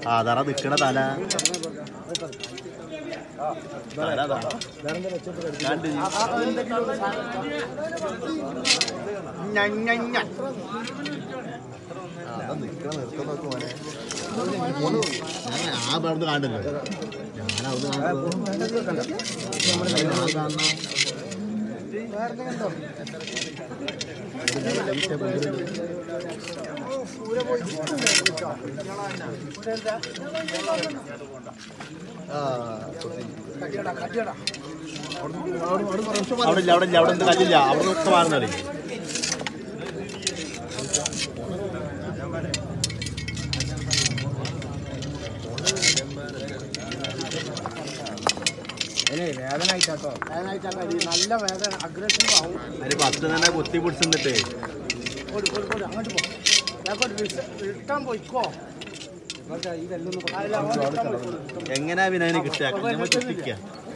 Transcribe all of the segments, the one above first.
ആ അതാ നിക്കണ തല തല അതാ. കണ്ട് നീ. ഞ, ഞ, ഞ. ആ, അതാ നിക്കണ നിർത്തം നോക്ക് മോനെ. ഞാൻ ആ പറഞ്ഞ് കാണ്ടല്ലോ ഞാൻ അവിടുന്ന് കാണുന്നത് ഞാൻ കാണുന്ന അവിടെ ഇല്ല അവിടെ ഇല്ല അവിടെ എന്ത് കല്ലില്ല അവിടെ ഒക്കെ മാറുന്നറി വേദന ആയിട്ടാട്ടോ വേദന ആയിട്ടാ നല്ല വേദന അഗ്രസീവ് ആവും അതിന് പത്ത് തന്നെ കുത്തി പിടിച്ചിട്ട് കൊടു കൊടു കൊടു അങ്ങോട്ട് പോ ഞാൻ റിട്ടേൺ പോയിക്കോ ഇതെല്ലാം എങ്ങനെയാ പിന്നെ അതിന് കിട്ടുക നമ്മൾ കിട്ടിക്ക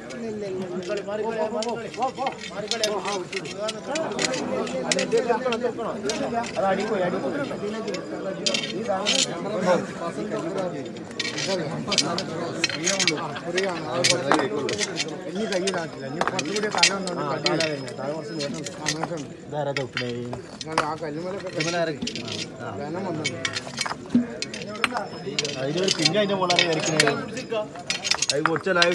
അത് അടിക്കോയി അടിക്കോയി ഇനി കയ്യിലാക്കില്ല ഇനി കുറച്ചുകൂടി തല വന്നോണ്ട് തല തല കുറച്ച് വേദന ആ മേശം ഇതാരാ തൊട്ടേ ആ കല്ലുമലൊക്കെ വേദന വന്നു അതിനൊരു പിന്നെ അതിന്റെ മുകളെ കരിക്കണേ അത് കുറച്ചല്ലായി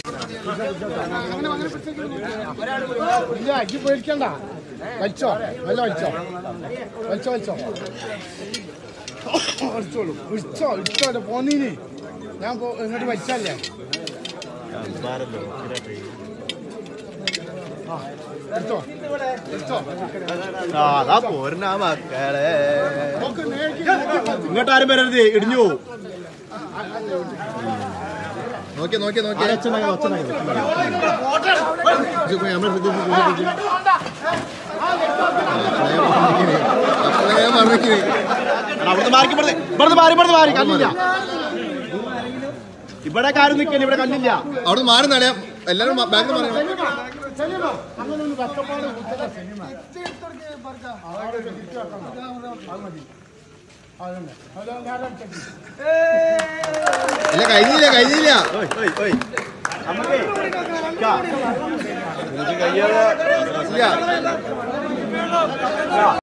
ഇല്ല അജി പേടിക്കണ്ട വലിച്ചോ നല്ല വലിച്ചോ വലിച്ചോ വലിച്ചോ വലിച്ചോളൂ ഇടിച്ചോ ഇടിച്ചോ പോന്നീനി ഞാൻ പോ ഇങ്ങോട്ട് വലിച്ചല്ലേ സാരല്ലോ ആ എടുത്തോ എടുത്തോ ആ അതാ പോരണ മക്കളെ നോക്ക് നേർക്ക് നോക്കി ഇങ്ങോട്ട് ആരും വരരുത് ഇടിഞ്ഞു പോവും നോക്കിയ നോക്കിയ നോക്കിയ ഒച്ചനായി ഒച്ചനായി മറന്നിക്കേ അവിടുന്ന് മാറി ഇവിടുന്ന് ഇവിടുന്ന് മാറി ഇവിടുന്ന് മാറി കല്ലില്ല ഇവിടെ കാര്യം നിൽക്കല് ഇവിടെ കല്ലില്ല അവിടെ മാറി നടാ എല്ലാരും ബാങ്കിൽ മാറി സെലിമ അങ്ങനെ ഒന്ന് കഷ്ടപ്പാട് കുത്തല സെലിമ അവിടെ ഒരു കിറ്റ് വെക്കണം. അത് മതി അതന്നെ അതാ ഞാൻ അടിച്ചത്. ഇല്ല കഴിഞ്ഞില്ല കഴിഞ്ഞില്ല ഓയ് ഓയ് ഓയ് നമുക്കേ ഇക്കാ, നിനക്ക് കയ്യാതെ ഇല്ല